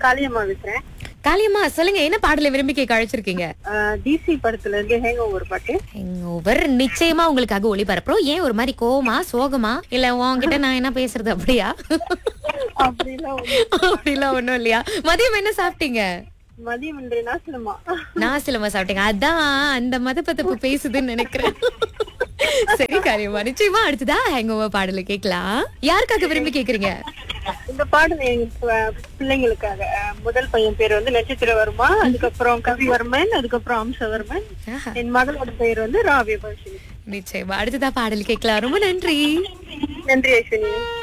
காளியம்மா பேசுறேன் காளியம்மா சொல்லுங்க என்ன பாடலை விரும்பி கேட்க அழைச்சிருக்கீங்க டிசி படத்துல இருந்து ஹேங் ஓவர் பாட்டு ஓவர் நிச்சயமா உங்களுக்காக ஒளிபரப்புறோம் ஏன் ஒரு மாதிரி கோவமா சோகமா இல்ல உன்கிட்ட நான் என்ன பேசுறது அப்படியா அப்படிலாம் ஒண்ணும் அப்படிலாம் ஒண்ணும் இல்லையா மதியம் என்ன சாப்பிட்டீங்க மதியம் இன்று நாசனமா நான் சிலமா சாப்பிட்டீங்க அதான் அந்த மதப்பத்தப்பு பேசுதுன்னு நினைக்கிறேன் சரி காரியமா நிச்சயமா அடுத்ததா ஹேங் ஓவர் பாடலை கேட்கலாம் யாருக்காக விரும்பி கேக்குறீங்க இந்த பாடல் எங்க ப- பிள்ளைங்களுக்காக அஹ், முதல் பையன் பேர் வந்து நட்சத்திரவர்மா அதுக்கப்புறம் கவிவர்மன் அதுக்கப்புறம் அம்சவர்மன் ஆஹா, என் மகளோட பெயர் வந்து ராவிய பர்ஷினி நிச்சயமா அடுத்ததா பாடல் கேட்கலாம் ரொம்ப நன்றி நன்றி அஸ்வினி